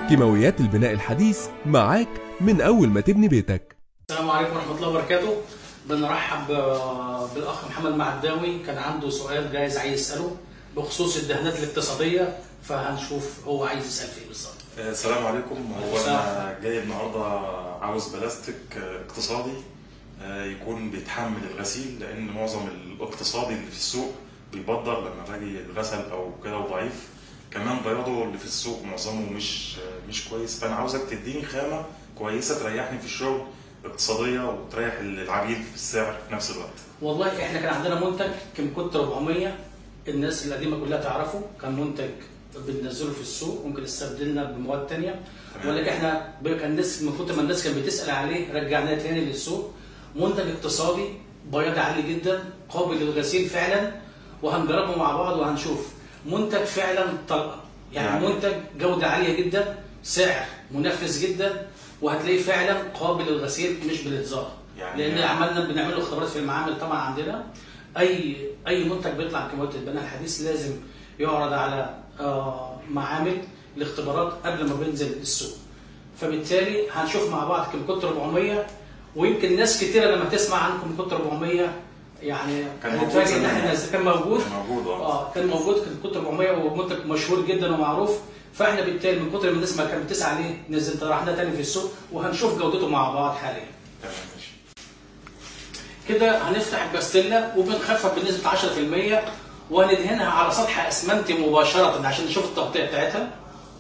كيماويات البناء الحديث معاك من أول ما تبني بيتك السلام عليكم ورحمة الله وبركاته بنرحب آه، بالأخ محمد معداوي كان عنده سؤال جايز عايز يسأله بخصوص الدهانات الاقتصادية فهنشوف هو عايز يسأل فيه بالظبط السلام عليكم هو السلام. انا جاي النهارده عاوز بلاستيك اقتصادي آه، يكون بيتحمل الغسيل لان معظم الاقتصادي اللي في السوق بيبدر لما باجي الغسل او كده وضعيف كمان بياضه اللي في السوق معظمه مش مش كويس فانا عاوزك تديني خامه كويسه تريحني في الشغل اقتصاديه وتريح العميل في السعر في نفس الوقت والله احنا كان عندنا منتج كان كنت 400 الناس القديمة كلها تعرفه كان منتج بننزله في السوق ممكن استبدلنا بمواد تانية تمام. ولكن احنا بقى كان الناس من كتر ما الناس كانت بتسأل عليه رجعناه تاني للسوق منتج اقتصادي بياض عالي جدا قابل للغسيل فعلا وهنجربه مع بعض وهنشوف منتج فعلا طلقه يعني, يعني- يعني منتج جودة عالية جدا سعر منفذ جدا وهتلاقيه فعلا قابل للغسيل مش بالهزار يعني- لان عملنا بنعمل له اختبارات في المعامل طبعا عندنا اي اي منتج بيطلع من كيماويات البناء الحديث لازم يعرض على آه، معامل الاختبارات قبل ما بينزل السوق فبالتالي هنشوف مع بعض كيمكوت 400 ويمكن ناس كتيره لما تسمع عن كيمكوت 400 يعني كان موجود هتتفاجئ ان زمان. احنا نزل- كان موجود كان موجود اه اه كان موجود كيمكوت 400 ومنتج مشهور جدا ومعروف فاحنا بالتالي من كتر ما الناس ما كانت بتسعى عليه نزل طرحناه تاني في السوق وهنشوف جودته مع بعض حاليا تمام ماشي كده هنفتح الباستيلا وبنخفف بنسبة 10% وهندهنها على سطح اسمنتي مباشرة عشان نشوف التغطية بتاعتها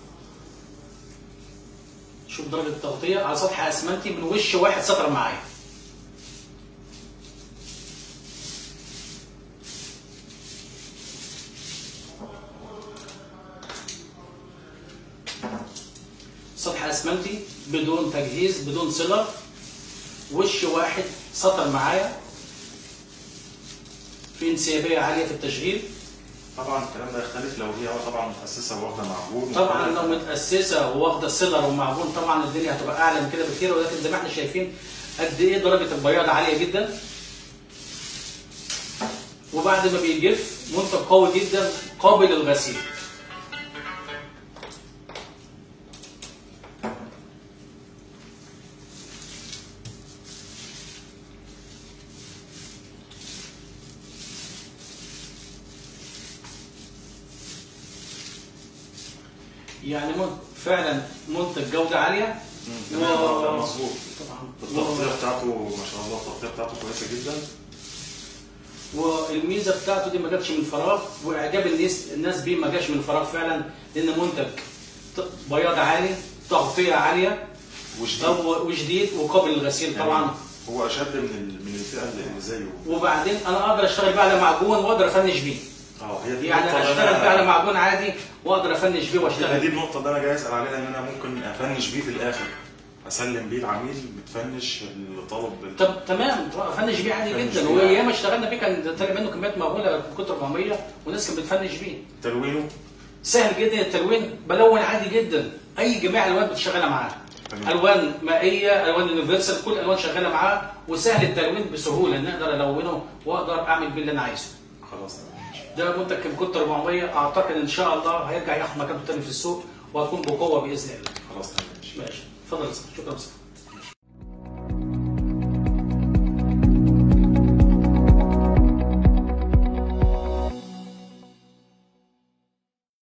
شوف درجة التغطية على سطح اسمنتي من وش واحد سطر معايا سطح اسمنتي بدون تجهيز بدون صلة وش واحد سطر معايا في انسيابيه عاليه في التشغيل طبعا الكلام ده يختلف لو هي طبعا متاسسه واخده معجون طبعا لو متاسسه وواخده سيلر ومعجون طبعا الدنيا هتبقى اعلى من كده بكتير ولكن زي ما احنا شايفين قد ايه درجه البياض عاليه جدا وبعد ما بيجف منتج قوي جدا قابل للغسيل يعني من- فعلا منتج جوده عاليه تمام آه، ده مظبوط طبعا التغطيه بتاعته ما شاء الله التغطيه بتاعته كويسه جدا والميزه بتاعته دي ما جاتش من فراغ واعجاب الناس الناس بيه ما جاش من فراغ فعلا لان منتج ط- بياض عالي تغطيه عاليه وجديد أو- وجديد وقابل للغسيل طبعا يعني هو اشد من ال- من الفئه اللي اللي زيه وبعدين انا اقدر اشتغل بيه على معجون واقدر افنش بيه اه هي دي يعني النقطة اللي اشتغل أنا- بيه على معجون عادي واقدر افنش بيه هي واشتغل دي بيه. النقطه اللي انا جاي اسال عليها ان انا ممكن افنش بيه في الاخر اسلم بيه العميل بتفنش الطلب بال- طب تمام افنش بيه عادي فنش جدا بيه. وايام اشتغلنا بيه كان طالع منه كميات مهوله كنت 400 والناس كانت بتفنش بيه تلوينه سهل جدا التلوين بلون عادي جدا اي جميع الالوان بتشغلها معاه تمام. الوان مائيه الوان يونيفرسال كل الالوان شغاله معاه وسهل التلوين بسهوله ان اقدر الونه واقدر اعمل بيه اللي انا عايزه خلاص تمام ده منتج كمكوت 400 اعتقد ان شاء الله هيرجع ياخد مكانه تاني في السوق وهتكون بقوه باذن الله خلاص تمام ماشي ماشي اتفضل يا أستاذ. شكرا يا أستاذ.